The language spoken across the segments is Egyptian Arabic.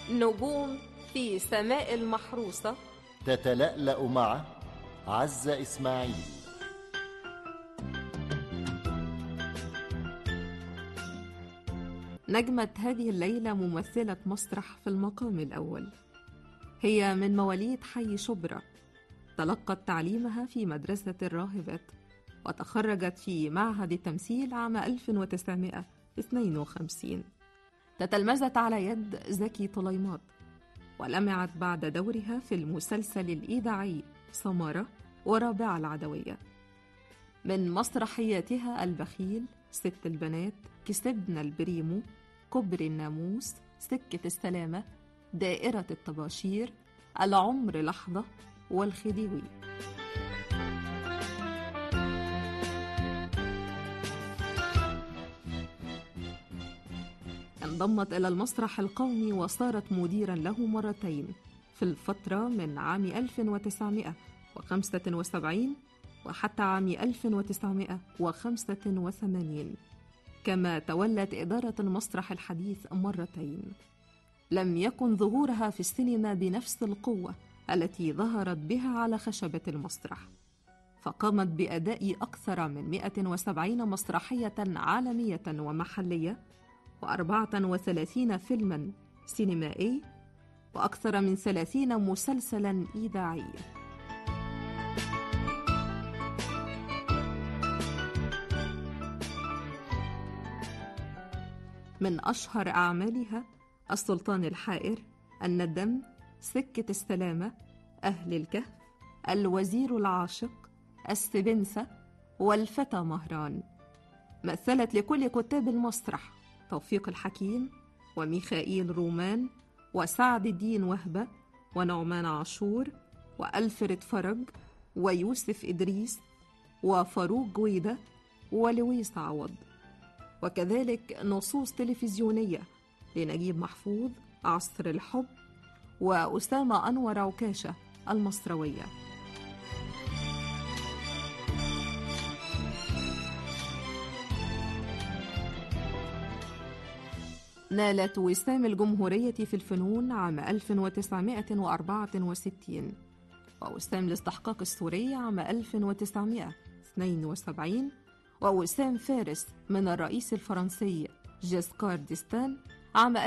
نجوم في سماء المحروسة تتلألأ مع عزة إسماعيل نجمت هذه الليلة ممثلة مسرح في المقام الأول هي من مواليد حي شبرا تلقت تعليمها في مدرسة الراهبات وتخرجت في معهد التمثيل عام 1952 تتلمذت على يد زكي طليمات ولمعت بعد دورها في المسلسل الإذاعي سمارة ورابعة العدوية من مسرحياتها البخيل ست البنات كسبنا البريمو كبر الناموس سكة السلامة دائرة الطباشير العمر لحظة والخديوي انضمت إلى المسرح القومي وصارت مديرا له مرتين في الفترة من عام 1975 وحتى عام 1985 كما تولت إدارة المسرح الحديث مرتين لم يكن ظهورها في السينما بنفس القوة التي ظهرت بها على خشبة المسرح فقامت بأداء أكثر من 170 مسرحية عالمية ومحلية و34 فيلما سينمائي وأكثر من 30 مسلسلا إذاعيا من أشهر أعمالها السلطان الحائر الندم سكة السلامة أهل الكهف الوزير العاشق السبنسة والفتى مهران مثلت لكل كتاب المسرح توفيق الحكيم وميخائيل رومان وسعد الدين وهبة ونعمان عاشور وألفريد فرج ويوسف إدريس وفاروق جويدة ولويس عوض وكذلك نصوص تلفزيونية لنجيب محفوظ عصر الحب وأسامة أنور عكاشة المصروية نالت وسام الجمهورية في الفنون عام 1964 ووسام الاستحقاق السوري عام 1972 ووسام فارس من الرئيس الفرنسي جيسكار ديستان عام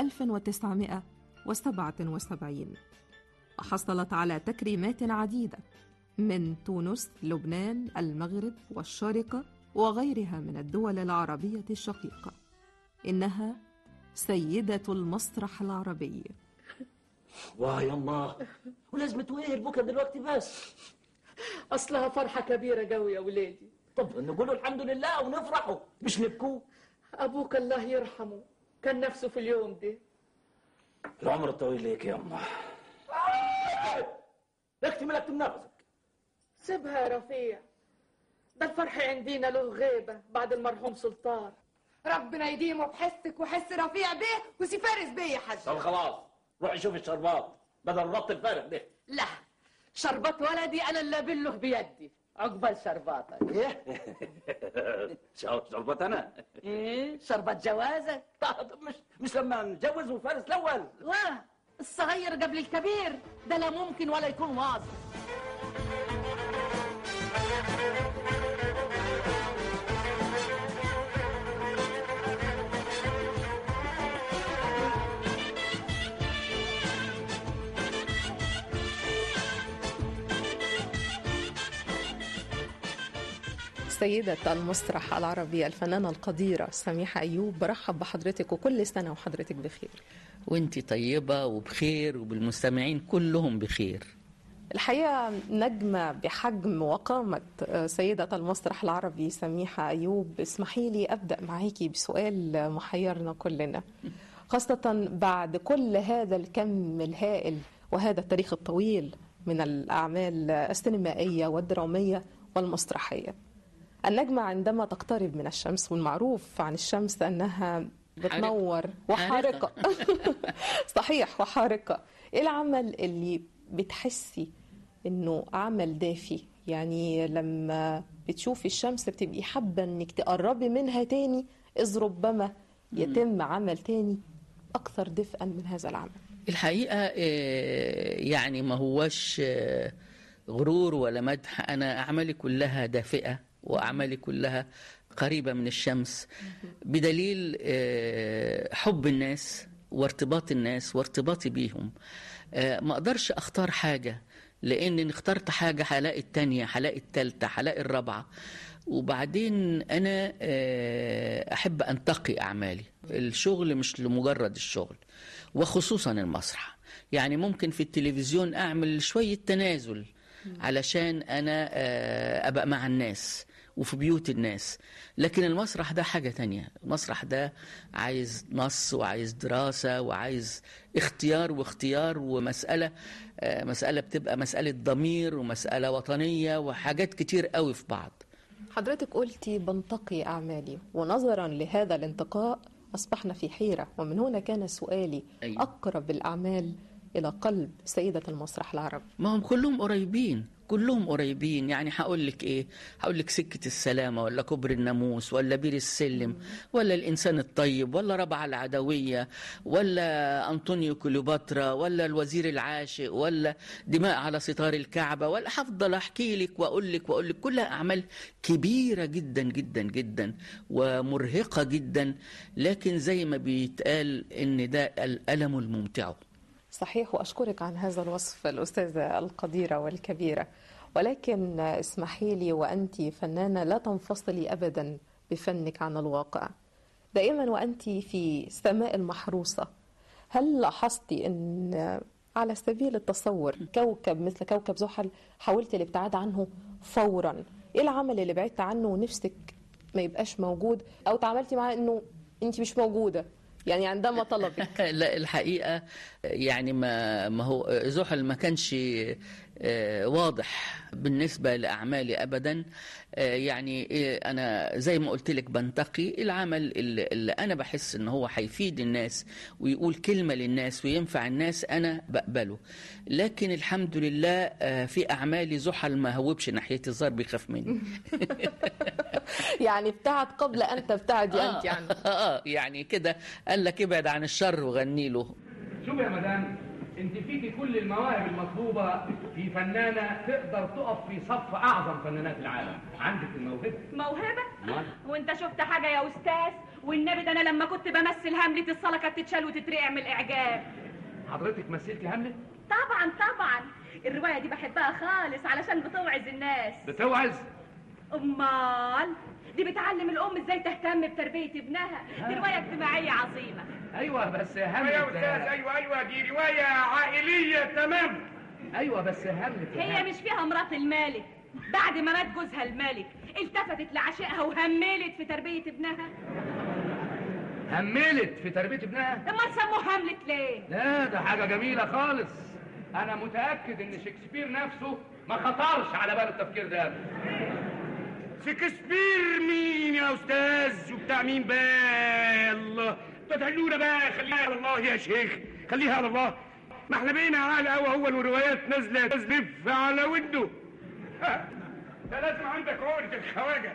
1977 وحصلت على تكريمات عديدة من تونس، لبنان، المغرب والشارقة وغيرها من الدول العربية الشقيقة. إنها سيدة المسرح العربي. واه يما ولازم تويه البكا دلوقتي بس أصلها فرحة كبيرة قوي يا ولادي طب نقولوا الحمد لله ونفرحوا مش نبكوا أبوك الله يرحمه كان نفسه في اليوم ده العمر الطويل ليك يا يما اكتم اكتم نفسك سيبها يا رفيع ده الفرح عندنا له غيبة بعد المرحوم سلطان ربنا يديمه بحسك وحس رفيع بيه وسي فارس بيه يا حاج طب خلاص روحي شوفي الشربات بدل الربط الفارغ ده لا شربات ولدي أنا اللي أبله بيدي عقبال شرباتك ايه شربات انا إيه شربات جوازك طب مش مش لما نتجوز وفارس الاول لا الصغير قبل الكبير ده لا ممكن ولا يكون واصل سيدة المسرح العربي الفنانة القديرة سميحة أيوب برحب بحضرتك وكل سنة وحضرتك بخير وانت طيبة وبخير وبالمستمعين كلهم بخير الحقيقة نجمة بحجم وقامة سيدة المسرح العربي سميحة أيوب اسمحي لي أبدأ معاكي بسؤال محيرنا كلنا خاصة بعد كل هذا الكم الهائل وهذا التاريخ الطويل من الأعمال السينمائية والدرامية والمسرحية النجمة عندما تقترب من الشمس والمعروف عن الشمس أنها بتنور وحارقة صحيح وحارقة إيه العمل اللي بتحسي إنه عمل دافي يعني لما بتشوفي الشمس بتبقي حابة إنك تقربي منها تاني إذ ربما يتم عمل تاني أكثر دفئا من هذا العمل الحقيقة آه، يعني ما هوش آه، غرور ولا مدح أنا أعمالي كلها دافئة وأعمالي كلها قريبة من الشمس بدليل آه، حب الناس وارتباط الناس وارتباطي بيهم آه، ما أقدرش أختار حاجة لأن إن اخترت حاجة هلاقي التانية هلاقي التالتة هلاقي الرابعة وبعدين أنا آه، أحب أنتقي أعمالي الشغل مش لمجرد الشغل وخصوصا المسرح يعني ممكن في التلفزيون أعمل شوية تنازل علشان أنا آه، أبقى مع الناس وفي بيوت الناس لكن المسرح ده حاجة تانية المسرح ده عايز نص وعايز دراسة وعايز اختيار واختيار ومسألة آه، مسألة بتبقى مسألة ضمير ومسألة وطنية وحاجات كتير قوي في بعض حضرتك قلتي بنتقي أعمالي ونظرا لهذا الانتقاء أصبحنا في حيرة ومن هنا كان سؤالي أيوة. أقرب الأعمال إلى قلب سيدة المسرح العربي ما هم كلهم قريبين كلهم قريبين يعني هقول لك ايه هقول لك سكه السلامه ولا كبر الناموس ولا بير السلم ولا الانسان الطيب ولا ربع العدويه ولا انطونيو كليوباترا ولا الوزير العاشق ولا دماء على ستار الكعبه ولا هفضل احكي لك واقول لك واقول لك كلها اعمال كبيره جدا جدا جدا ومرهقه جدا لكن زي ما بيتقال ان ده الالم الممتع صحيح وأشكرك عن هذا الوصف الأستاذة القديرة والكبيرة ولكن اسمحي لي وأنت فنانة لا تنفصلي أبدا بفنك عن الواقع دائما وأنت في السماء المحروسة هل لاحظتي أن على سبيل التصور كوكب مثل كوكب زحل حاولت الابتعاد عنه فورا ايه العمل اللي بعدت عنه ونفسك ما يبقاش موجود او تعاملتي معاه انه انت مش موجوده يعني عندما طلبك لا الحقيقة يعني ما ما هو زحل ما كانش آه، واضح بالنسبة لأعمالي أبدا آه، يعني إيه، أنا زي ما قلت لك بنتقي العمل اللي, اللي أنا بحس إن هو هيفيد الناس ويقول كلمة للناس وينفع الناس أنا بقبله لكن الحمد لله آه، في أعمالي زحل ما هوبش ناحيتي الظاهر بيخاف مني يعني ابتعد قبل ان تبتعدي انت عنه اه يعني كده قال لك ابعد عن الشر وغني له شوف يا مدام انت فيكي كل المواهب المطلوبه في فنانه تقدر تقف في صف اعظم فنانات العالم عندك الموهبه موهبة؟ أمال؟ وانت شفت حاجة يا أستاذ؟ والنبي ده أنا لما كنت بمثل هاملت الصلاة كانت تتشال وتترقع من الإعجاب حضرتك مثلتي هاملت طبعا طبعا الرواية دي بحبها خالص علشان بتوعظ الناس بتوعظ أمال دي بتعلم الأم إزاي تهتم بتربية ابنها دي رواية اجتماعية عظيمة ايوه بس هاملت يا استاذ ايوه ايوه دي روايه عائليه تمام ايوه بس هاملت هي مش فيها مرات الملك بعد ما مات جوزها الملك التفتت لعشقها وهملت في تربية ابنها هملت في تربيه ابنها امال سموه هاملت ليه؟ لا ده حاجه جميله خالص انا متاكد ان شكسبير نفسه ما خطرش على باله التفكير ده شكسبير مين يا استاذ وبتاع مين بقى الله تدعلونا بقى خليها على الله يا شيخ خليها على الله ما احنا بقينا على قوي هو والروايات نازله تزلف على وده ها، ده لازم عندك عقدة الخواجه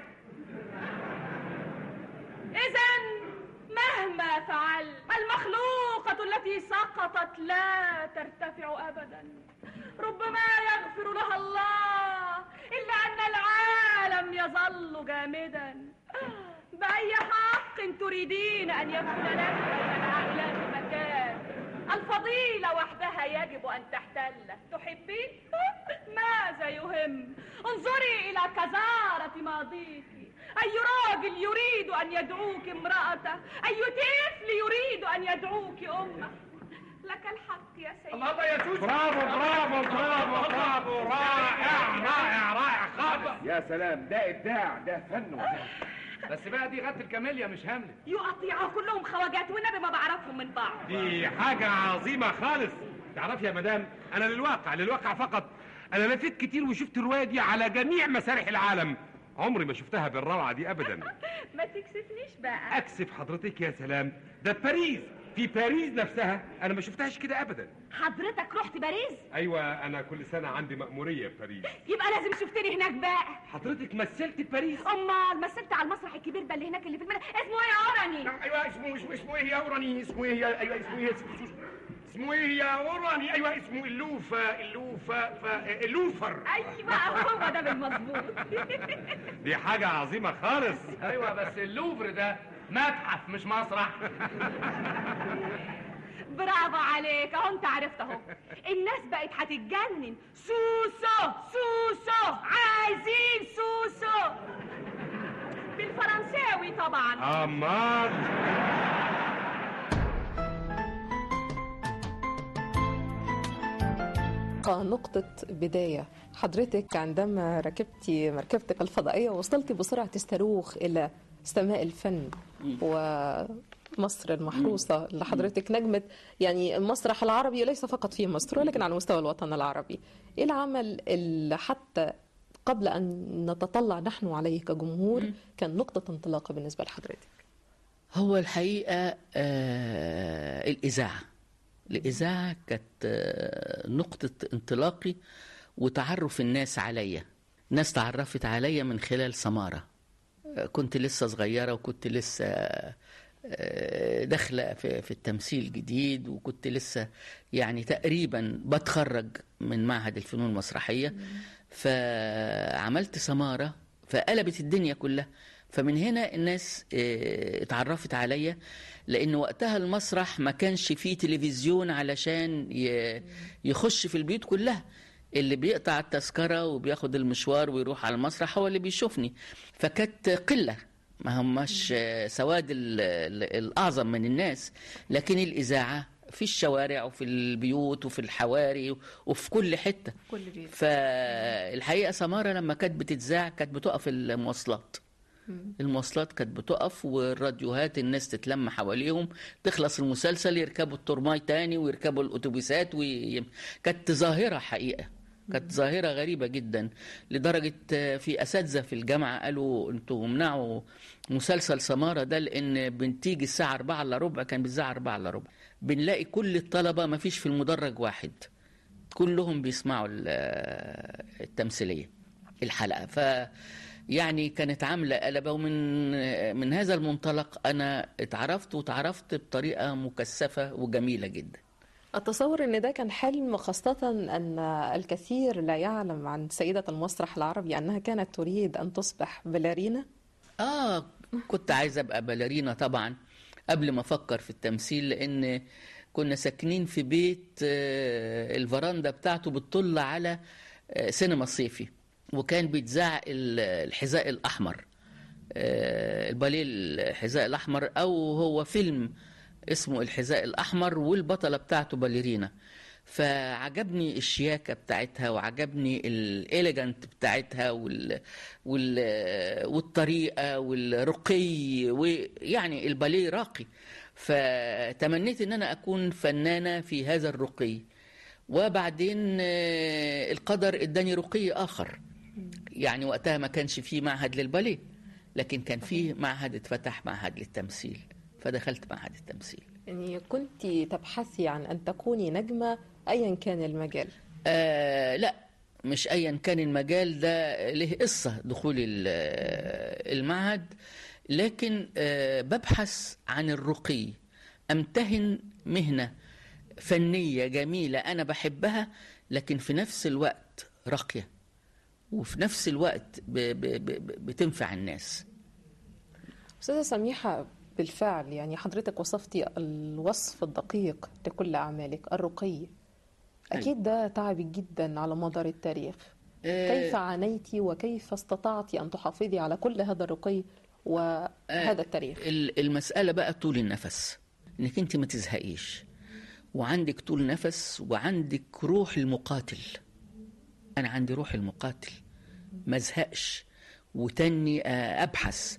إذا مهما فعل المخلوقة التي سقطت لا ترتفع أبدا ربما يغفر لها الله إلا أن العالم يظل جامدا بأي حق تريدين أن يكون لك بين العائلات مكان الفضيلة وحدها يجب أن تحتله تحبين؟ ماذا يهم؟ انظري إلى كزارة ماضيك أي راجل يريد أن يدعوك امرأته أي طفل يريد أن يدعوك أمه لك الحق يا سيدي الله يا سوسو برافو برافو برافو برافو رائع رائع رائع خالص يا سلام ده ابداع ده فن بس بقى دي غات الكاميليا مش هاملت يقطيعوا كلهم خواجات والنبي ما بعرفهم من بعض دي حاجة عظيمة خالص تعرفي يا مدام أنا للواقع للواقع فقط أنا لفيت كتير وشفت الرواية دي على جميع مسارح العالم عمري ما شفتها بالروعة دي أبدا ما تكسفنيش بقى أكسف حضرتك يا سلام ده باريس في باريس نفسها أنا ما شفتهاش كده أبدا حضرتك رحت باريس أيوة أنا كل سنة عندي مأمورية في باريس يبقى لازم شفتني هناك بقى حضرتك مثلت في باريس امال مثلت على المسرح الكبير ده اللي هناك اللي في المنى اسمه ايه يا اوراني ايوه اسمه اسمه اسمه ايه يا اوراني اسمه ايه يا ايوه اسمه ايه اسمه ايه يا اوراني ايوه اسمه اللوفة اللوفة ف... اللوفر ايوه هو ده بالمظبوط دي حاجة عظيمة خالص ايوه بس اللوفر ده متحف مش مسرح برافو عليك اهو انت عرفت اهو الناس بقت هتتجنن سوسو سوسو عايزين سوسو بالفرنساوي طبعا امال نقطة بداية حضرتك عندما ركبتي مركبتك الفضائية وصلتي بسرعة الصاروخ إلى سماء الفن ومصر المحروسة اللي حضرتك نجمت يعني المسرح العربي ليس فقط في مصر ولكن على مستوى الوطن العربي إيه العمل اللي حتى قبل أن نتطلع نحن عليه كجمهور كان نقطة انطلاقة بالنسبة لحضرتك هو الحقيقة آه الإذاعة الإذاعة كانت آه، نقطة انطلاقي وتعرف الناس عليا ناس تعرفت عليا من خلال سمارة آه، كنت لسه صغيرة وكنت لسه آه، داخلة في في التمثيل جديد وكنت لسه يعني تقريبا بتخرج من معهد الفنون المسرحية فعملت سمارة فقلبت الدنيا كلها فمن هنا الناس آه، اتعرفت عليا لان وقتها المسرح ما كانش فيه تلفزيون علشان ي- يخش في البيوت كلها اللي بيقطع التذكرة وبياخد المشوار ويروح على المسرح هو اللي بيشوفني فكانت قلة ما هماش آه، سواد ال- ال- الأعظم من الناس لكن الإذاعة في الشوارع وفي البيوت وفي الحواري وفي كل حتة كل بيت فالحقيقة سمارة لما كانت بتتذاع كانت بتقف المواصلات المواصلات كانت بتقف والراديوهات الناس تتلم حواليهم تخلص المسلسل يركبوا الترماي تاني ويركبوا الاتوبيسات وي... كانت ظاهرة حقيقة كانت ظاهرة غريبة جدا لدرجة آه، في أساتذة في الجامعة قالوا انتوا منعوا مسلسل سمارة ده لأن بنتيجي الساعة 4 إلا ربع كان بالساعة 4 إلا ربع بنلاقي كل الطلبة ما فيش في المدرج واحد كلهم بيسمعوا ال- التمثيلية الحلقة ف يعني كانت عاملة قلبة ومن من هذا المنطلق أنا اتعرفت وتعرفت بطريقة مكثفة وجميلة جدا أتصور أن ده كان حلم خاصة أن الكثير لا يعلم عن سيدة المسرح العربي أنها كانت تريد أن تصبح باليرينا آه كنت عايز أبقى باليرينا طبعا قبل ما أفكر في التمثيل لأن كنا ساكنين في بيت آه، الفراندا بتاعته بتطل على آه، سينما الصيفي وكان بيتذاع ال- الحذاء الأحمر آه، الباليه الحذاء الأحمر أو هو فيلم اسمه الحذاء الأحمر والبطلة بتاعته باليرينا فعجبني الشياكة بتاعتها وعجبني الإليجانت بتاعتها وال... وال... والطريقة والرقي ويعني الباليه راقي فتمنيت ان انا اكون فنانة في هذا الرقي وبعدين آه، القدر اداني رقي اخر يعني وقتها ما كانش فيه معهد للباليه لكن كان فيه معهد اتفتح معهد للتمثيل فدخلت معهد التمثيل يعني كنت تبحثي عن أن تكوني نجمة أيا كان المجال آه لا مش ايا كان المجال ده له قصه دخول ال- المعهد لكن آه ببحث عن الرقي امتهن مهنه فنيه جميله انا بحبها لكن في نفس الوقت راقيه وفي نفس الوقت ب ب ب بتنفع الناس أستاذة سميحة بالفعل يعني حضرتك وصفتي الوصف الدقيق لكل أعمالك الرقي أكيد ده تعبك جدا على مدار التاريخ آه، كيف عانيتي وكيف استطعتي أن تحافظي على كل هذا الرقي وهذا التاريخ ال- المسألة بقى طول النفس انك انت ما تزهقيش وعندك طول نفس وعندك روح المقاتل انا عندي روح المقاتل ما ازهقش وتاني آه، ابحث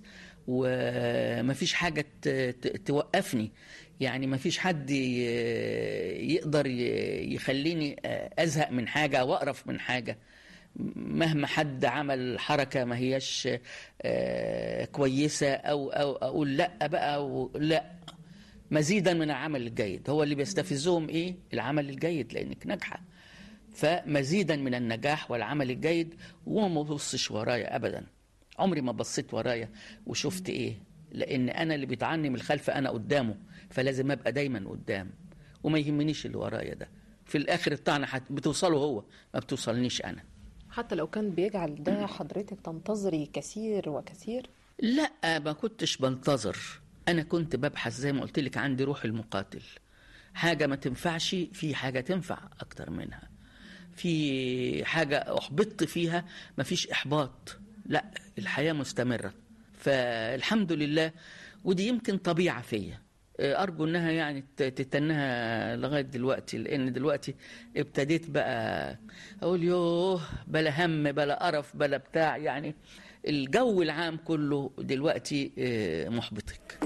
ومفيش حاجة ت- ت- توقفني يعني مفيش حد ي- يقدر ي- يخليني آه، ازهق من حاجة او اقرف من حاجة مهما حد عمل حركة ما هياش آه، كويسة أو أو أقول لأ بقى أو لأ مزيدا من العمل الجيد هو اللي بيستفزهم إيه العمل الجيد لأنك ناجحة فمزيدا من النجاح والعمل الجيد وما ببصش ورايا أبدا عمري ما بصيت ورايا وشفت إيه لأن أنا اللي بيطعني من الخلف أنا قدامه فلازم أبقى دايما قدام وما يهمنيش اللي ورايا ده في الاخر الطعنه حت- بتوصله هو ما بتوصلنيش انا حتى لو كان بيجعل ده حضرتك تنتظري كثير وكثير لا ما كنتش بنتظر انا كنت ببحث زي ما قلت لك عندي روح المقاتل حاجه ما تنفعش في حاجه تنفع اكتر منها في حاجه احبطت فيها ما فيش احباط لا الحياه مستمره فالحمد لله ودي يمكن طبيعه فيا ارجو انها يعني ت- تتنها لغايه دلوقتي لان دلوقتي ابتديت بقى اقول يوه بلا هم بلا قرف بلا بتاع يعني الجو العام كله دلوقتي آه، محبطك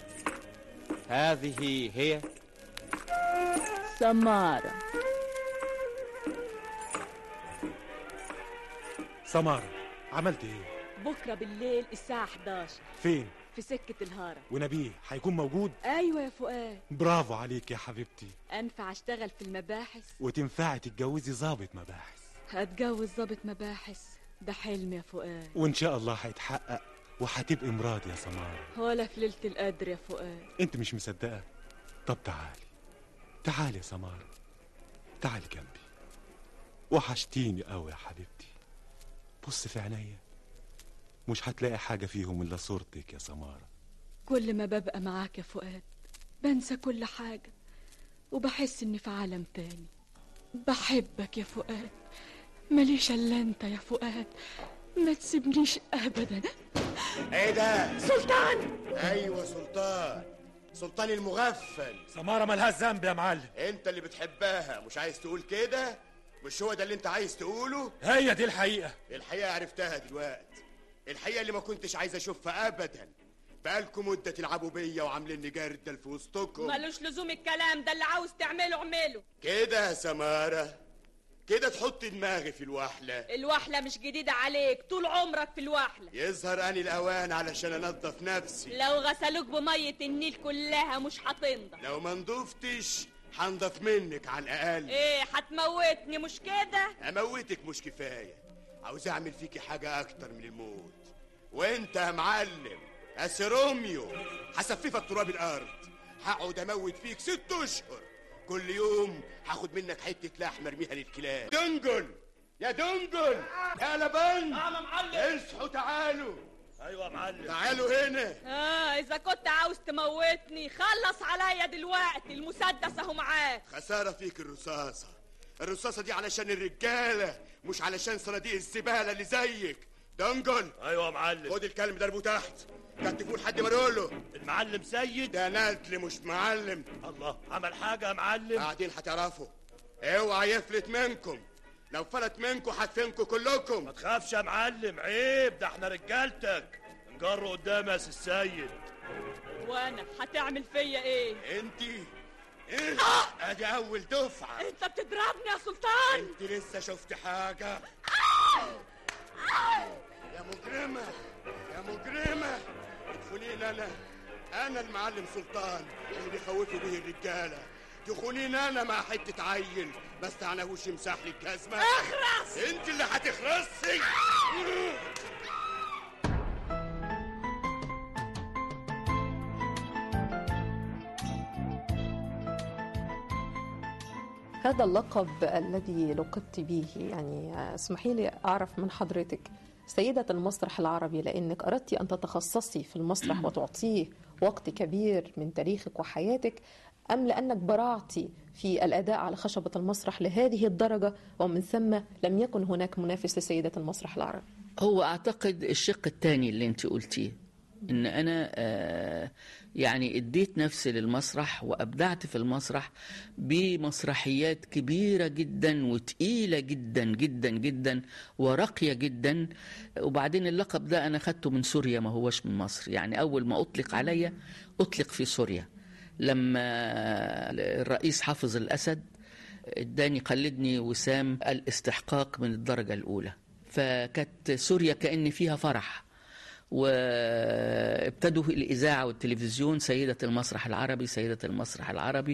هذه هي سمارة سمارة عملت ايه؟ بكرة بالليل الساعة 11 فين؟ في سكة الهارة ونبيه هيكون موجود؟ أيوة يا فؤاد برافو عليك يا حبيبتي أنفع أشتغل في المباحث وتنفعي تتجوزي ظابط مباحث هتجوز ضابط مباحث ده حلم يا فؤاد وان شاء الله هيتحقق وهتبقي مراد يا سمارة ولا في ليلة القدر يا فؤاد انت مش مصدقة؟ طب تعالي تعالي يا سمارة تعالي جنبي وحشتيني قوي يا حبيبتي بص في عينيا مش هتلاقي حاجة فيهم إلا صورتك يا سمارة كل ما ببقى معاك يا فؤاد بنسى كل حاجة وبحس إني في عالم تاني بحبك يا فؤاد ماليش إلا أنت يا فؤاد ما تسيبنيش أبدا ايه ده؟ سلطان ايوه سلطان سلطان المغفل سمارة ملهاش ذنب يا معلم انت اللي بتحبها مش عايز تقول كده مش هو ده اللي انت عايز تقوله هي دي الحقيقة الحقيقه عرفتها دلوقتي الحقيقه اللي ما كنتش عايز اشوفها ابدا بقالكم مده تلعبوا بيا وعامليني جردل في وسطكم ملوش لزوم الكلام ده اللي عاوز تعمله اعمله كده يا سماره كده تحط دماغي في الوحله الوحلة مش جديدة عليك طول عمرك في الوحلة يظهر اني الاوان علشان انضف نفسي لو غسلوك بمية النيل كلها مش هتنضف لو ما نضفتش هنضف منك على الاقل ايه هتموتني مش كده اموتك مش كفايه عاوز اعمل فيكي حاجه اكتر من الموت وانت يا معلم يا سيروميو هسففك تراب الارض هقعد اموت فيك ست اشهر كل يوم هاخد منك حته لحمه ارميها للكلاب دنجل يا دنجل يا لبن نعم يا معلم اصحوا تعالوا ايوه يا معلم تعالوا هنا اه اذا كنت عاوز تموتني خلص عليا دلوقتي المسدس اهو معاك خساره فيك الرصاصه الرصاصه دي علشان الرجاله مش علشان صناديق الزباله اللي زيك دنجل ايوه يا معلم خد الكلم ده تحت كتفوه لحد ما له المعلم سيد ده نتل مش معلم الله عمل حاجه يا معلم قاعدين هتعرفوا اوعى يفلت منكم لو فلت منكم هدفنكم كلكم ما تخافش يا معلم عيب ده احنا رجالتك نجر قدام يا سي السيد وانا هتعمل فيا ايه انتي ايه ادي اول دفعه انت بتضربني يا سلطان انت لسه شفت حاجه يا مجرمه يا مجرمه تخونين انا انا المعلم سلطان اللي بيخوفوا به الرجاله تخونين انا مع حته عيل ما استعناهوش يمسح لي الجزمه اخرس انت اللي هتخرسي هذا اللقب الذي لقبت به يعني اسمحي لي أعرف من حضرتك سيدة المسرح العربي لأنك أردت أن تتخصصي في المسرح وتعطيه وقت كبير من تاريخك وحياتك أم لأنك برعتي في الأداء على خشبة المسرح لهذه الدرجة ومن ثم لم يكن هناك منافس لسيدة المسرح العربي هو اعتقد الشق الثاني اللي انت قلتيه ان انا آه، يعني اديت نفسي للمسرح وابدعت في المسرح بمسرحيات كبيره جدا وتقيله جدا جدا جدا وراقيه جدا وبعدين اللقب ده انا خدته من سوريا ما هوش من مصر يعني اول ما اطلق عليا اطلق في سوريا لما الرئيس حافظ الاسد اداني قلدني وسام الاستحقاق من الدرجه الاولى فكانت سوريا كأن فيها فرح وابتدوا الإذاعة والتلفزيون سيدة المسرح العربي سيدة المسرح العربي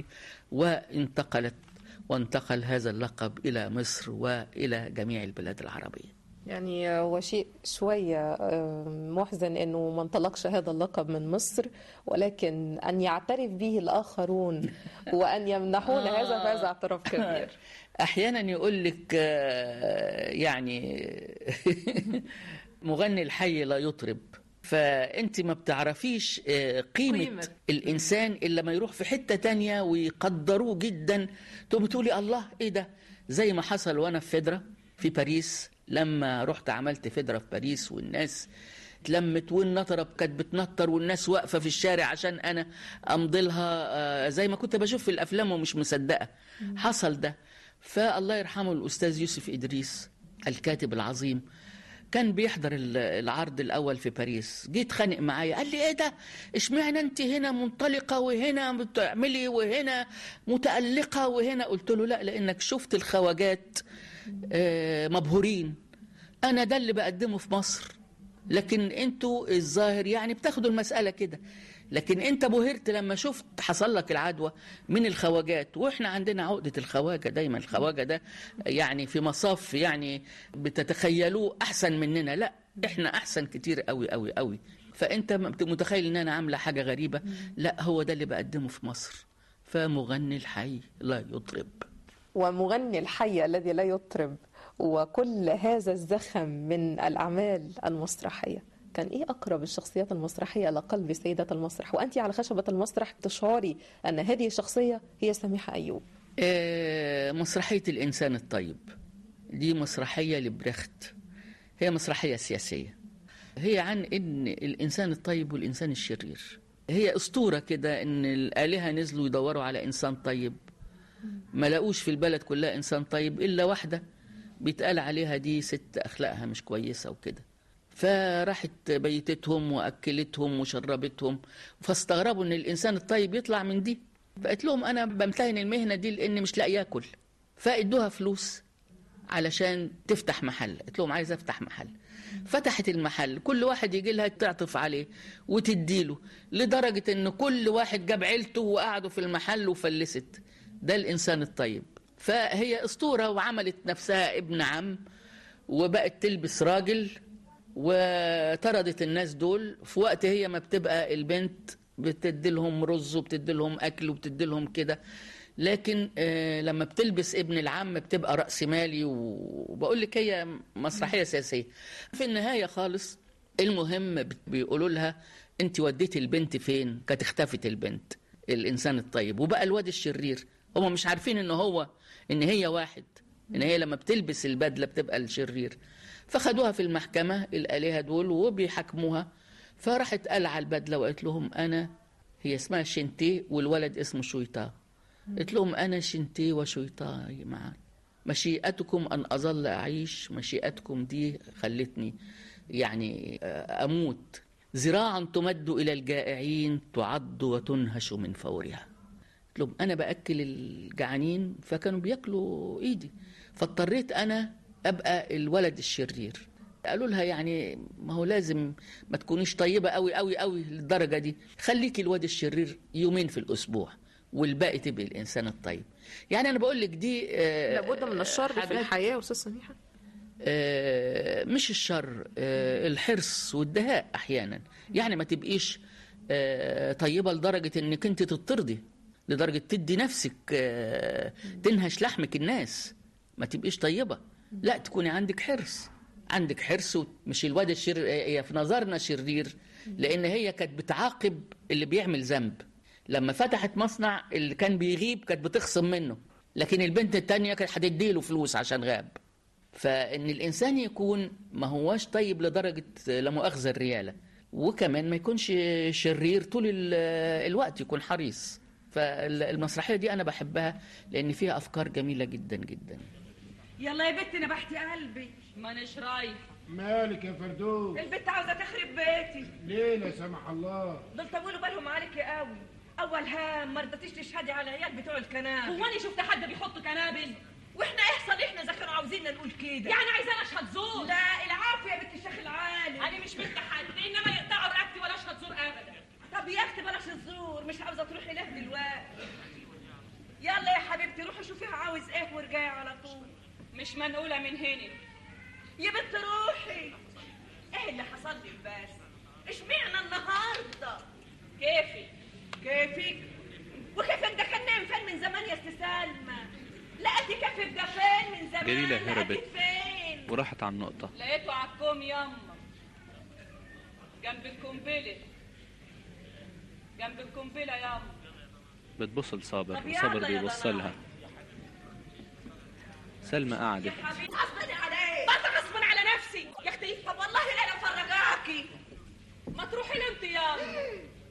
وانتقلت وانتقل هذا اللقب إلى مصر وإلى جميع البلاد العربية يعني هو شيء شوية آه، محزن أنه ما انطلقش هذا اللقب من مصر ولكن أن يعترف به الآخرون وأن يمنحون آه. هذا فهذا اعتراف كبير احيانا يقول لك آه، يعني مغني الحي لا يطرب فانت ما بتعرفيش آه، قيمة, قيمة. قيمة الانسان الا لما يروح في حتة تانية ويقدروه جدا تقوم تقولي الله ايه ده زي ما حصل وانا في فيدرا في باريس لما رحت عملت فيدرا في باريس والناس اتلمت والنطرة كانت بتنطر والناس واقفة في الشارع عشان أنا أمضي لها آه، زي ما كنت بشوف في الأفلام ومش مصدقة حصل ده فالله يرحمه الأستاذ يوسف إدريس الكاتب العظيم كان بيحضر ال- العرض الأول في باريس جيت خانق معايا قال لي إيه ده اشمعنى أنت هنا منطلقة وهنا بتعملي وهنا متألقة وهنا قلت له لا لأنك شفت الخواجات آه، مبهورين أنا ده اللي بقدمه في مصر لكن انتوا الظاهر يعني بتاخدوا المسألة كده لكن انت بهرت لما شفت حصل لك العدوى من الخواجات واحنا عندنا عقدة الخواجة دايما الخواجة ده يعني في مصاف يعني بتتخيلوه احسن مننا لا احنا احسن كتير قوي قوي قوي فانت متخيل ان انا عاملة حاجة غريبة لا هو ده اللي بقدمه في مصر فمغني الحي لا يطرب ومغني الحي الذي لا يطرب وكل هذا الزخم من الأعمال المسرحية كان إيه أقرب الشخصيات المسرحية لقلب سيدة المسرح وأنت على خشبة المسرح تشعري أن هذه الشخصية هي سميحة أيوب آه، مسرحية الإنسان الطيب دي مسرحية لبرخت هي مسرحية سياسية هي عن إن الإنسان الطيب والإنسان الشرير هي أسطورة كده إن الآلهة نزلوا يدوروا على إنسان طيب ما لقوش في البلد كلها إنسان طيب إلا واحدة بيتقال عليها دي ست أخلاقها مش كويسة وكده فراحت بيتتهم وأكلتهم وشربتهم فاستغربوا إن الإنسان الطيب يطلع من دي فقلت لهم أنا بمتهن المهنة دي لأني مش لاقي آكل فادوها فلوس علشان تفتح محل قلت لهم عايز أفتح محل فتحت المحل كل واحد يجي لها تعطف عليه وتديله لدرجة إن كل واحد جاب عيلته وقعدوا في المحل وفلست ده الإنسان الطيب فهي أسطورة وعملت نفسها ابن عم وبقت تلبس راجل وطردت الناس دول في وقت هي ما بتبقى البنت بتدي لهم رز وبتدي لهم اكل وبتدي لهم كده لكن آه، لما بتلبس ابن العم بتبقى راس مالي وبقول لك هي مسرحيه سياسيه في النهايه خالص المهم بت- بيقولوا لها انت وديتي البنت فين كانت اختفت البنت الانسان الطيب وبقى الواد الشرير هم مش عارفين ان هو ان هي واحد ان هي لما بتلبس البدله بتبقى الشرير فخدوها في المحكمه الالهه دول وبيحاكموها فراحت قلع البدله وقالت لهم انا هي اسمها شنتي والولد اسمه شويطه قلت لهم انا شنتي وشويطاي معا مشيئتكم ان اظل اعيش مشيئتكم دي خلتني يعني آه، اموت ذراعا تمد الى الجائعين تعض وتنهش من فورها قلت لهم انا باكل الجعانين فكانوا بياكلوا ايدي فاضطريت انا ابقى الولد الشرير قالوا لها يعني ما هو لازم ما تكونيش طيبه قوي قوي قوي للدرجه دي خليكي الواد الشرير يومين في الاسبوع والباقي تبقي الانسان الطيب يعني انا بقول لك دي آه، لابد من الشر في حاجات- الحياة أستاذ سميحة آه، مش الشر آه، الحرص والدهاء احيانا يعني ما تبقيش آه، طيبه لدرجه انك انت تطردي لدرجه تدي نفسك آه، تنهش لحمك الناس ما تبقيش طيبه لا تكوني عندك حرص عندك حرص مش الواد الشرير هي في نظرنا شرير لان هي كانت بتعاقب اللي بيعمل ذنب لما فتحت مصنع اللي كان بيغيب كانت بتخصم منه لكن البنت التانية كانت هتديله فلوس عشان غاب فان الانسان يكون ما هواش طيب لدرجه لا مؤاخذه الرياله وكمان ما يكونش شرير طول ال- الوقت يكون حريص فالمسرحيه دي انا بحبها لان فيها افكار جميله جدا جدا يلا يا بنتي نبحتي قلبي مانيش رايح مالك يا فردوس البنت عاوزه تخرب بيتي ليه لا سمح الله دول طولوا بالهم عليكي قوي اول هام ما رضيتيش تشهدي على العيال بتوع الكنابل هو انا شفت حد بيحط كنابل واحنا يحصل احنا اذا كانوا عاوزيننا نقول كده يعني عايزانا اشهد زور لا العافيه يا بنت الشيخ العالي انا مش بنت حد انما يقطعوا رقبتي ولا اشهد زور ابدا طب يا اختي بلاش الزور مش عاوزه تروحي له دلوقتي يلا يا حبيبتي روحي شوفيها عاوز ايه وارجعي على طول مش منقوله من هنا يا بنت روحي ايه اللي حصل لي بس اشمعنى النهارده كيفي كيفك وكيفك ده كان نايم فين من زمان يا ست سلمى لقيتي كيفك ده فين من زمان جليلة هربت لقيتي فين وراحت على النقطة لقيته عالكوم يما جنب القنبلة جنب القنبلة يما بتبص لصابر طب يلا وصابر يا بيبصلها سلمى قعدت حبيبي غصبني عليك برضه غصبا على نفسي يا اختي طب والله لا انا مفرجاكي ما تروحي له انت يلا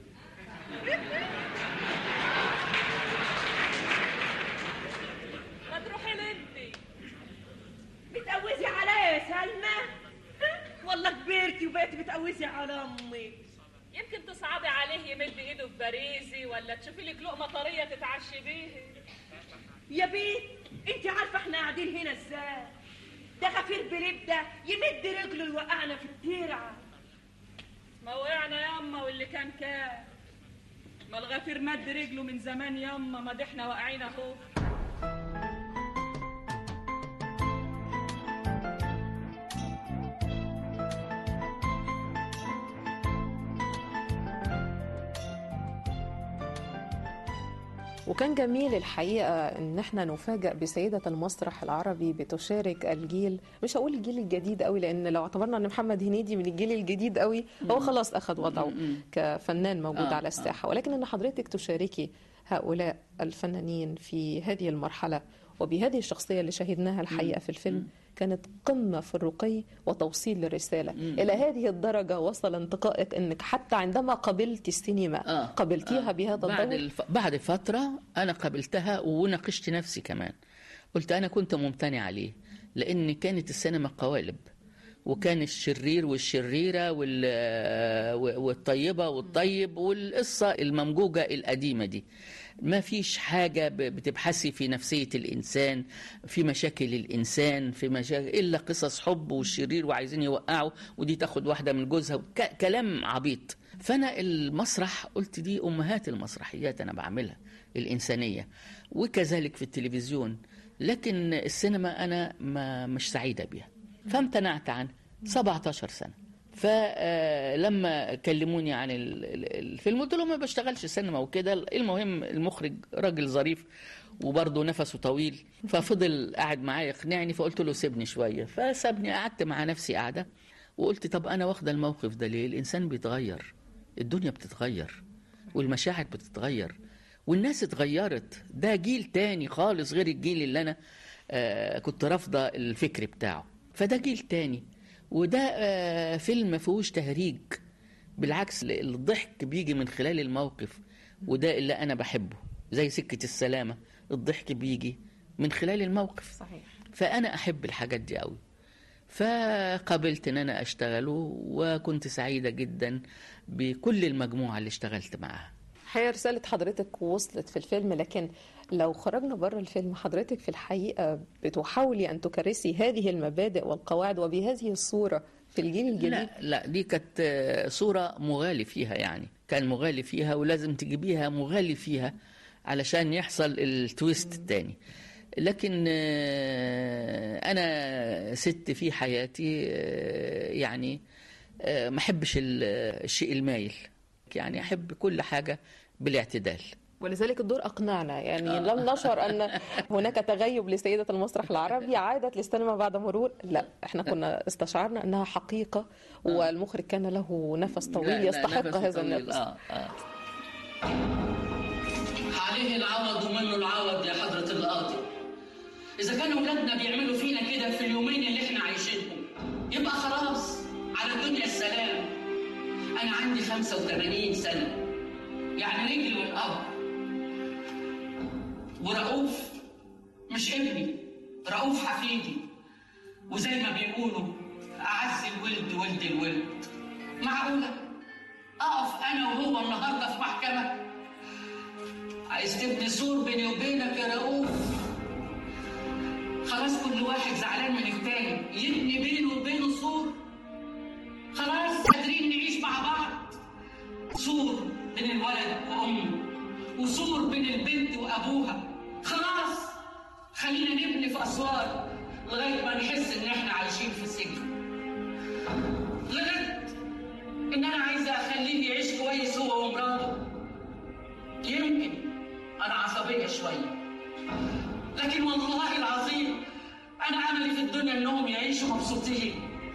ما تروحي له انت بتقوزي عليا يا سلمى والله كبرتي وبقيتي بتقوزي على امي يمكن تصعبي عليه يمد ايده في باريزي ولا تشوفي لك لقمه طريه تتعشي بيها يا بيت انت عارفه احنا قاعدين هنا ازاي ده غفير بليب ده يمد رجله يوقعنا في الترعه ما وقعنا ياما واللي كان كان ما الغفير مد رجله من زمان ياما ما دي احنا واقعين اهو وكان جميل الحقيقة إن احنا نفاجأ بسيدة المسرح العربي بتشارك الجيل مش هقول الجيل الجديد قوي لأن لو اعتبرنا إن محمد هنيدي من الجيل الجديد قوي هو خلاص أخذ وضعه كفنان موجود آه، على الساحة ولكن إن حضرتك تشاركي هؤلاء الفنانين في هذه المرحلة وبهذه الشخصية اللي شاهدناها الحقيقة في الفيلم كانت قمة في الرقي وتوصيل الرسالة إلى هذه الدرجة وصل انتقائك أنك حتى عندما قبلت السينما قبلتيها بهذا بعد الدور الف... بعد فترة أنا قبلتها وناقشت نفسي كمان قلت أنا كنت ممتنع عليه لأن كانت السينما قوالب وكان الشرير والشريرة وال... والطيبة والطيب والقصة الممجوجة القديمة دي ما فيش حاجة ب- بتبحثي في نفسية الإنسان في مشاكل الإنسان في مشاكل إلا قصص حب والشرير وعايزين يوقعوا ودي تاخد واحدة من جوزها ك... كلام عبيط فأنا المسرح قلت دي أمهات المسرحيات أنا بعملها الإنسانية وكذلك في التلفزيون لكن السينما أنا ما مش سعيدة بيها فامتنعت عنها 17 سنة فلما كلموني عن ال- ال- الفيلم قلت لهم ما بشتغلش سينما وكده المهم المخرج راجل ظريف وبرضه نفسه طويل ففضل قاعد معايا يقنعني فقلت له سيبني شويه فسابني قعدت مع نفسي قاعده وقلت طب انا واخده الموقف ده ليه الانسان بيتغير الدنيا بتتغير والمشاعر بتتغير والناس اتغيرت ده جيل تاني خالص غير الجيل اللي انا آه كنت رافضه الفكر بتاعه فده جيل تاني وده آه فيلم ما فيهوش تهريج بالعكس الضحك بيجي من خلال الموقف وده اللي انا بحبه زي سكة السلامة الضحك بيجي من خلال الموقف صحيح فانا احب الحاجات دي قوي فقبلت ان انا اشتغله وكنت سعيدة جدا بكل المجموعة اللي اشتغلت معاها هي رسالة حضرتك وصلت في الفيلم لكن لو خرجنا بره الفيلم حضرتك في الحقيقة بتحاولي أن تكرسي هذه المبادئ والقواعد وبهذه الصورة في الجيل الجديد لا لا دي كانت آه، صورة مغالي فيها يعني كان مغالي فيها ولازم تجيبيها مغالي فيها علشان يحصل التويست التاني لكن آه، أنا ست في حياتي آه، يعني آه، ما أحبش ال- الشيء المايل يعني أحب كل حاجة بالاعتدال ولذلك الدور أقنعنا يعني لم نشعر أن هناك تغيب لسيدة المسرح العربي عادت للسينما بعد مرور لا احنا كنا استشعرنا أنها حقيقة والمخرج كان له نفس لا، طويل لا، يستحق نفسه هذا طويل. النفس آه آه. عليه العوض ومنه العوض يا حضرة القاضي إذا كانوا ولادنا بيعملوا فينا كده في اليومين اللي احنا عايشينهم يبقى خلاص على الدنيا السلام أنا عندي 85 سنة يعني رجل والأب ورؤوف مش ابني رؤوف حفيدي وزي ما بيقولوا أعز الولد ولد الولد معقولة أقف أنا وهو النهاردة في محكمة عايز تبني سور بيني وبينك يا رؤوف خلاص كل واحد زعلان من التاني يبني بينه وبينه سور خلاص قادرين نعيش مع بعض سور بين الولد وامه وسور بين البنت وابوها خلاص خلينا نبني في اسوار لغايه ما نحس ان احنا عايشين في سجن غلطت ان انا عايزه اخليه يعيش كويس هو ومراته يمكن انا عصبيه شويه لكن والله العظيم انا املي في الدنيا انهم يعيشوا مبسوطين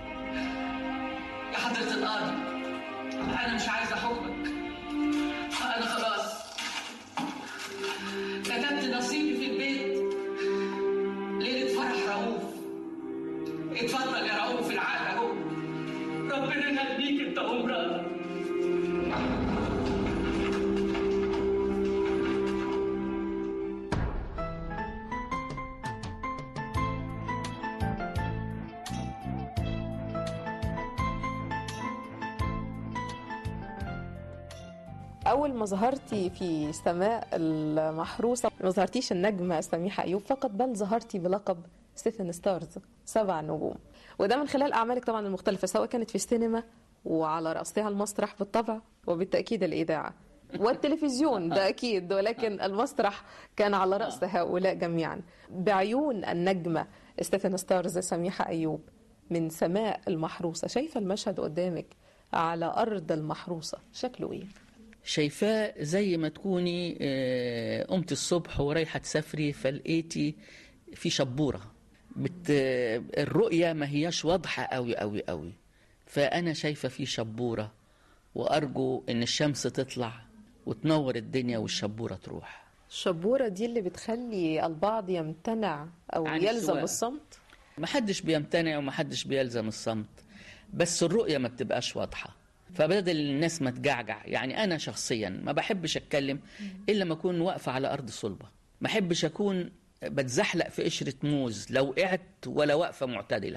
يا حضره القاضي انا مش عايزه حكمك انا خلاص كتبت نصيبي في البيت ليله فرح رؤوف اتفضل يا رؤوف العقد اهو ربنا يخليك انت ومراتك أول ما ظهرتي في سماء المحروسة ما ظهرتيش النجمة سميحة أيوب فقط بل ظهرتي بلقب ستيفن ستارز سبع نجوم وده من خلال أعمالك طبعا المختلفة سواء كانت في السينما وعلى رأسها المسرح بالطبع وبالتأكيد الإذاعة والتلفزيون ده أكيد ولكن المسرح كان على رأس هؤلاء جميعا بعيون النجمة ستيفن ستارز سميحة أيوب من سماء المحروسة شايفة المشهد قدامك على أرض المحروسة شكله إيه؟ شايفاه زي ما تكوني آه، قمت الصبح ورايحة تسافري فلقيتي في شبورة بت... الرؤية ما هياش واضحة قوي قوي قوي فأنا شايفة في شبورة وأرجو إن الشمس تطلع وتنور الدنيا والشبورة تروح الشبورة دي اللي بتخلي البعض يمتنع أو عن يلزم السواقة. الصمت محدش بيمتنع ومحدش بيلزم الصمت بس الرؤية ما بتبقاش واضحة فبدل الناس ما تجعجع يعني أنا شخصيا ما بحبش أتكلم إلا ما أكون واقفة على أرض صلبة ما أحبش أكون بتزحلق في قشرة موز لو وقعت ولا واقفة معتدلة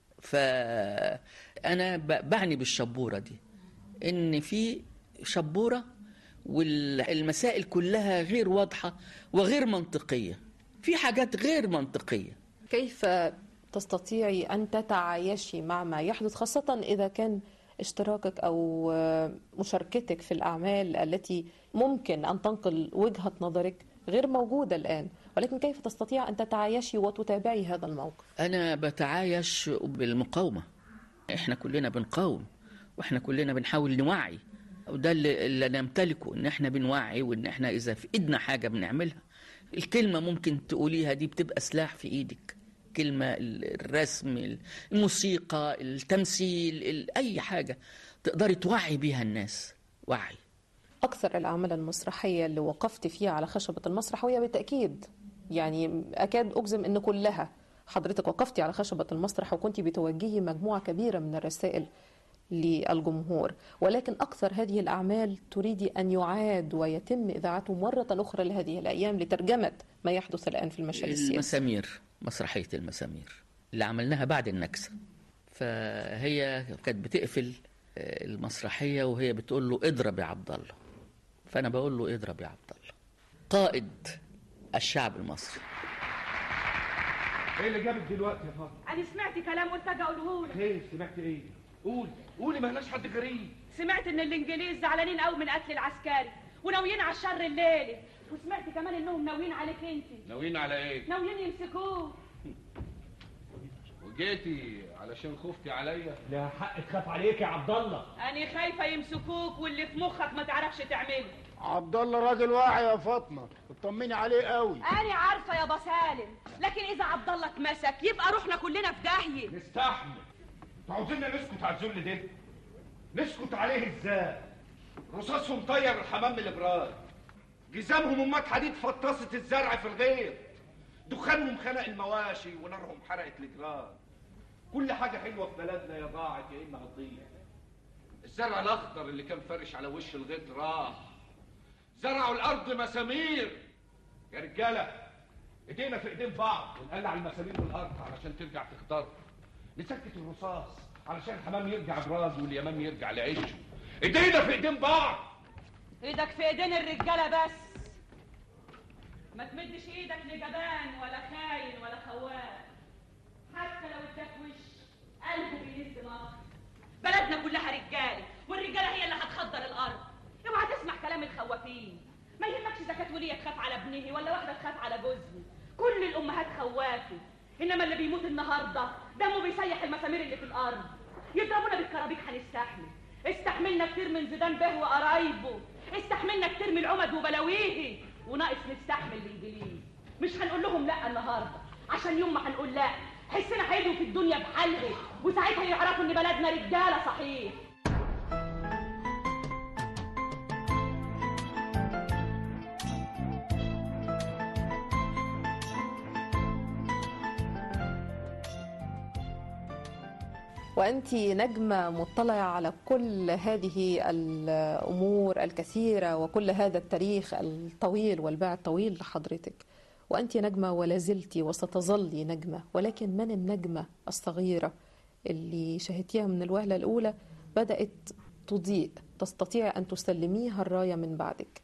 فأنا ب- بعني بالشبورة دي إن في شبورة والمسائل كلها غير واضحة وغير منطقية في حاجات غير منطقية كيف تستطيعي أن تتعايشي مع ما يحدث خاصة إذا كان اشتراكك أو مشاركتك في الأعمال التي ممكن أن تنقل وجهة نظرك غير موجودة الآن ولكن كيف تستطيع أن تتعايشي وتتابعي هذا الموقف أنا بتعايش بالمقاومة إحنا كلنا بنقاوم وإحنا كلنا بنحاول نوعي وده اللي, اللي نمتلكه إن إحنا بنوعي وإن إحنا إذا في إيدنا حاجة بنعملها الكلمة ممكن تقوليها دي بتبقى سلاح في إيدك كلمة ال- الرسم الموسيقى التمثيل ال- أي حاجة تقدري توعي بيها الناس وعي أكثر الأعمال المسرحية اللي وقفت فيها على خشبة المسرح وهي بالتأكيد يعني أكاد أجزم أن كلها حضرتك وقفتي على خشبة المسرح وكنت بتوجهي مجموعة كبيرة من الرسائل للجمهور ولكن أكثر هذه الأعمال تريدي أن يعاد ويتم إذاعته مرة أخرى لهذه الأيام لترجمة ما يحدث الآن في المشهد السياسي المسامير مسرحية المسامير اللي عملناها بعد النكسة فهي كانت بتقفل آه، المسرحية وهي بتقول له اضرب يا عبد الله فأنا بقول له اضرب يا عبد الله قائد الشعب المصري ايه اللي جابك دلوقتي يا فاطمه انا سمعت كلام قلت اجي اقوله لك ايه سمعت ايه قولي قولي ما لناش حد غريب سمعت ان الانجليز زعلانين قوي من قتل العسكري وناويين على الشر الليلي وسمعت كمان انهم ناويين عليك انت ناويين على ايه ناويين يمسكوه وجيتي علشان خفتي عليا لا حق تخاف عليك يا عبد الله انا خايفه يمسكوك واللي في مخك ما تعرفش تعمله عبد الله راجل واعي يا فاطمه اطمني عليه قوي انا عارفه يا سالم لكن اذا عبد الله اتمسك يبقى روحنا كلنا في داهيه نستحمل انتوا عاوزيننا نسكت على الذل ده نسكت عليه ازاي رصاصهم طير الحمام من الابراج جزامهم امات حديد فطست الزرع في الغيط دخانهم خنق المواشي ونارهم حرقت الجيران كل حاجه حلوه في بلدنا يا ضاعت يا اما هتضيع الزرع الاخضر اللي كان فارش على وش الغيط راح زرعوا الارض مسامير يا رجاله ايدينا في ايدين بعض ونقلع المسامير من الارض علشان ترجع تخضر نسكت الرصاص علشان الحمام يرجع براسه واليمام يرجع لعيشه ايدينا في ايدين بعض ايدك في ايدين الرجاله بس ما تمدش ايدك لجبان ولا خاين ولا خوان حتى لو اداك وش قلبه بيهز مصر بلدنا كلها رجاله والرجاله هي اللي هتخضر الارض اوعى تسمع كلام الخوافين ما يهمكش اذا كانت وليه تخاف على ابنه ولا واحده تخاف على جوزها كل الامهات خوافه انما اللي بيموت النهارده دمه بيسيح المسامير اللي في الارض يضربونا بالكرابيك هنستحمل استحملنا كتير من زيدان به وقرايبه استحملنا كتير من العمد وبلاويه وناقص نستحمل الانجليز مش هنقول لهم لا النهارده عشان يوم ما هنقول لا حسنا هيجوا في الدنيا بحالها وساعتها يعرفوا ان بلدنا رجاله صحيح وأنت نجمة مطلعة على كل هذه الأمور الكثيرة وكل هذا التاريخ الطويل والباع الطويل لحضرتك وأنت نجمة ولا زلت وستظلي نجمة ولكن من النجمة الصغيرة اللي شاهدتيها من الوهلة الأولى بدأت تضيء تستطيع أن تسلميها الراية من بعدك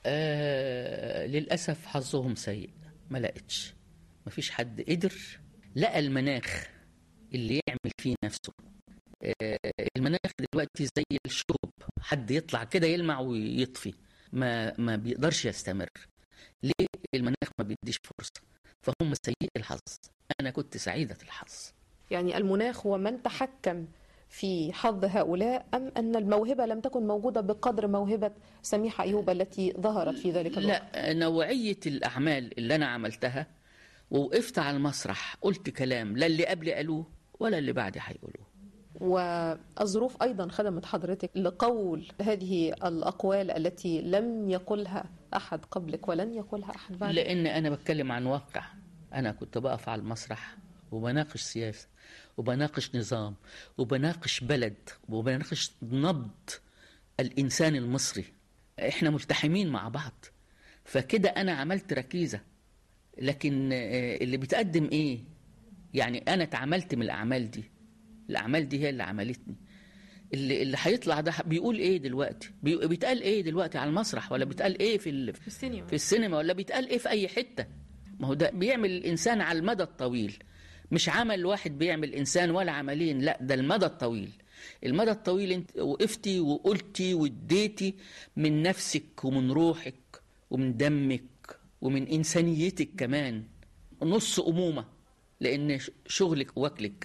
آه للأسف حظهم سيء ما لقتش ما فيش حد قدر لقى المناخ اللي يعمل فيه نفسه آه المناخ دلوقتي زي الشوب حد يطلع كده يلمع ويطفي ما ما بيقدرش يستمر ليه المناخ ما بيديش فرصة فهم سيء الحظ أنا كنت سعيدة الحظ يعني المناخ هو من تحكم في حظ هؤلاء أم أن الموهبة لم تكن موجودة بقدر موهبة سميحة أيوب التي ظهرت في ذلك الوقت لا نوعية الأعمال اللي أنا عملتها ووقفت على المسرح قلت كلام لا اللي قبلي قالوه ولا اللي بعدي هيقولوه والظروف أيضا خدمت حضرتك لقول هذه الأقوال التي لم يقلها أحد قبلك ولن يقولها أحد بعدك لأن أنا بتكلم عن واقع أنا كنت بقف على المسرح وبناقش سياسة وبناقش نظام وبناقش بلد وبناقش نبض الإنسان المصري إحنا ملتحمين مع بعض فكده أنا عملت ركيزة لكن اللي بتقدم إيه يعني أنا اتعاملت من الأعمال دي الأعمال دي هي اللي عملتني اللي اللي هيطلع ده بيقول ايه دلوقتي بي- بيتقال ايه دلوقتي على المسرح ولا بيتقال ايه في ال... في السينما في السينما ولا بيتقال ايه في اي حته ما هو ده بيعمل الانسان على المدى الطويل مش عمل واحد بيعمل انسان ولا عملين لا ده المدى الطويل المدى الطويل انت وقفتي وقلتي واديتي من نفسك ومن روحك ومن دمك ومن انسانيتك كمان نص امومه لان ش- شغلك واكلك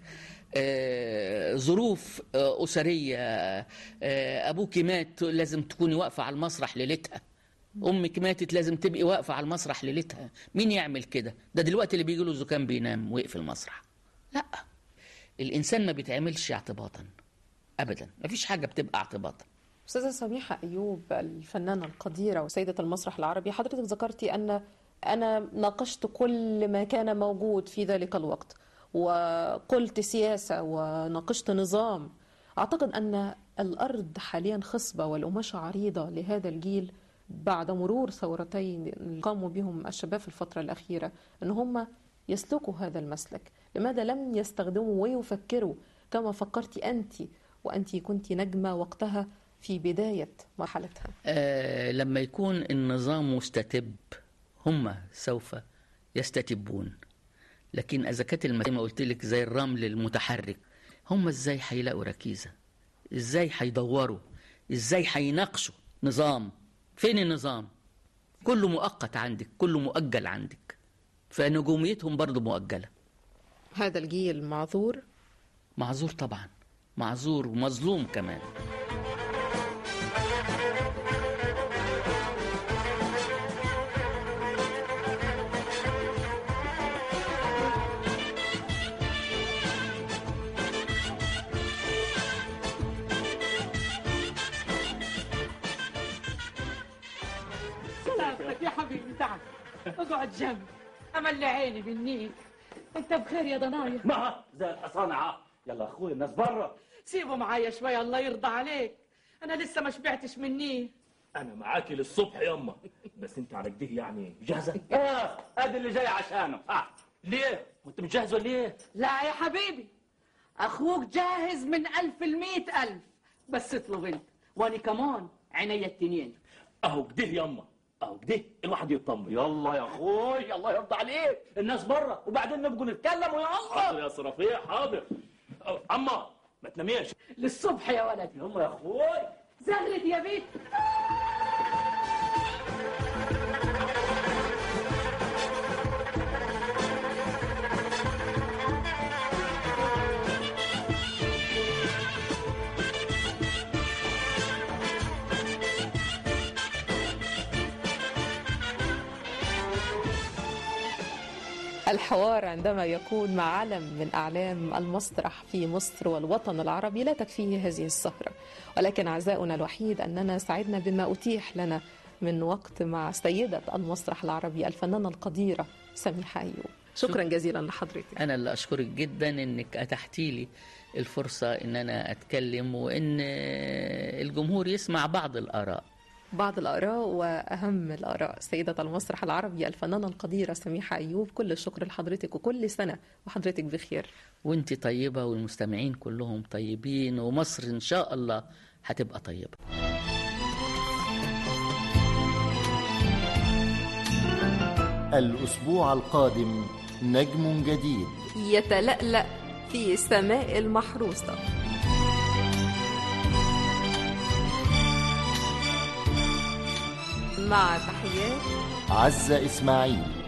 آه، ظروف آه، أسرية آه، أبوك مات لازم تكوني واقفة على المسرح ليلتها أمك ماتت لازم تبقي واقفة على المسرح ليلتها مين يعمل كده ده دلوقتي اللي بيجي له زكام بينام ويقفل المسرح لا الإنسان ما بيتعملش اعتباطا أبدا ما فيش حاجة بتبقى اعتباطا أستاذة سميحة أيوب الفنانة القديرة وسيدة المسرح العربي حضرتك ذكرتي أن أنا ناقشت كل ما كان موجود في ذلك الوقت وقلت سياسة وناقشت نظام أعتقد أن الأرض حاليا خصبة والقماشة عريضة لهذا الجيل بعد مرور ثورتين قاموا بهم الشباب في الفترة الأخيرة أن هم يسلكوا هذا المسلك لماذا لم يستخدموا ويفكروا كما فكرت أنت وأنت كنت نجمة وقتها في بداية مرحلتها آه لما يكون النظام مستتب هم سوف يستتبون لكن اذا كانت الم- زي ما قلت لك زي الرمل المتحرك هم ازاي هيلاقوا ركيزه ازاي هيدوروا ازاي هيناقشوا نظام فين النظام كله مؤقت عندك كله مؤجل عندك فنجوميتهم برضو مؤجله هذا الجيل معذور معذور طبعا معذور ومظلوم كمان سلامتك يا حبيبي تعال اقعد جنبي املي عيني بالنيل انت بخير يا ضنايا ما زي الحصانة يلا اخوي الناس برا سيبه معايا شويه الله يرضى عليك انا لسه ما شبعتش مني انا معاكي للصبح يما بس انت على كده يعني جاهزه اه ادي اللي جاي عشانه اه ليه وانت مش جاهز ولا ايه لا يا حبيبي اخوك جاهز من الف المئة الف بس اطلب انت وانا كمان عينيا التنين اهو كده يما اهو كده الواحد يطمن يلا يا اخوي الله يرضى عليك الناس برا وبعدين نبقوا نتكلم ويا حاضر يا صرافيع حاضر أه، اما ما تناميش للصبح يا ولد يلا يا اخوي زغرت يا بيت الحوار عندما يكون مع علم من أعلام المسرح في مصر والوطن العربي لا تكفيه هذه السهرة ولكن عزاؤنا الوحيد أننا سعدنا بما أتيح لنا من وقت مع سيدة المسرح العربي الفنانة القديرة سميحة أيوب شكرا جزيلا لحضرتك انا اللي اشكرك جدا انك اتحتي لي الفرصه ان انا اتكلم وان الجمهور يسمع بعض الاراء بعض الآراء وأهم الآراء سيدة المسرح العربي الفنانة القديرة سميحة أيوب كل الشكر لحضرتك وكل سنة وحضرتك بخير وانت طيبه والمستمعين كلهم طيبين ومصر ان شاء الله هتبقى طيبه الأسبوع القادم نجم جديد يتلألأ في السماء المحروسة مع تحيات عزة إسماعيل